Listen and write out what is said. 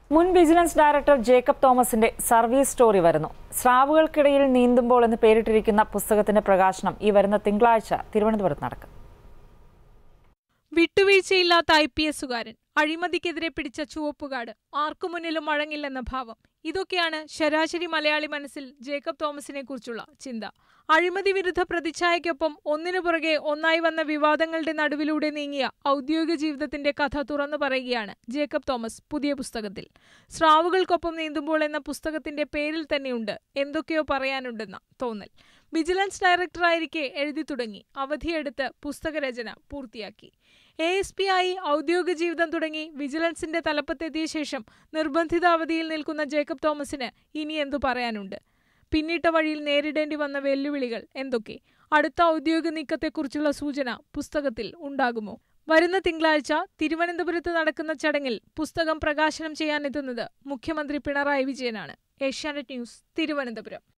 മുൻ vigilance director Jacob തോമസിന്റെ service story വരുന്നു സ്രാവുകൾക്കിടയിൽ നീന്തുമ്പോൾ എന്ന് പേരിട്ടിരിക്കുന്ന പുസ്തകത്തിന്റെ പ്രകാശനം ഈ വരുന്ന തിങ്കളാഴ്ച തിരുവനന്തപുരത്ത് നടക്കും വിട്ടുവീഴ്ചയില്ലാത്ത ഐ പി എസുകാരൻ അഴിമതിക്കെതിരെ പിടിച്ച ചുവപ്പുകാട് ആർക്കു മുന്നിലും വഴങ്ങില്ലെന്ന ഭാവം ഇതൊക്കെയാണ് ശരാശരി മലയാളി മനസ്സിൽ ജേക്കബ് തോമസിനെ കുറിച്ചുള്ള ചിന്ത അഴിമതി വിരുദ്ധ പ്രതിച്ഛായയ്ക്കൊപ്പം ഒന്നിനു പുറകെ ഒന്നായി വന്ന വിവാദങ്ങളുടെ നടുവിലൂടെ നീങ്ങിയ ഔദ്യോഗിക ജീവിതത്തിന്റെ കഥ തുറന്നു പറയുകയാണ് ജേക്കബ് തോമസ് പുതിയ പുസ്തകത്തിൽ സ്രാവുകൾക്കൊപ്പം നീന്തുമ്പോൾ എന്ന പുസ്തകത്തിന്റെ പേരിൽ തന്നെയുണ്ട് എന്തൊക്കെയോ പറയാനുണ്ടെന്ന തോന്നൽ വിജിലൻസ് ഡയറക്ടറായിരിക്കെ എഴുതി തുടങ്ങി അവധിയെടുത്ത് പുസ്തകരചന പൂർത്തിയാക്കി എ എസ് പി ആയി ഔദ്യോഗിക ജീവിതം തുടങ്ങി വിജിലൻസിന്റെ തലപ്പത്തെത്തിയ ശേഷം നിർബന്ധിത അവധിയിൽ നിൽക്കുന്ന ജേക്കബ് തോമസിന് ഇനി എന്തു പറയാനുണ്ട് പിന്നിട്ട വഴിയിൽ നേരിടേണ്ടി വന്ന വെല്ലുവിളികൾ എന്തൊക്കെ അടുത്ത ഔദ്യോഗിക നീക്കത്തെക്കുറിച്ചുള്ള സൂചന പുസ്തകത്തിൽ ഉണ്ടാകുമോ വരുന്ന തിങ്കളാഴ്ച തിരുവനന്തപുരത്ത് നടക്കുന്ന ചടങ്ങിൽ പുസ്തകം പ്രകാശനം ചെയ്യാനെത്തുന്നത് മുഖ്യമന്ത്രി പിണറായി വിജയനാണ് ഏഷ്യാനെറ്റ് ന്യൂസ് തിരുവനന്തപുരം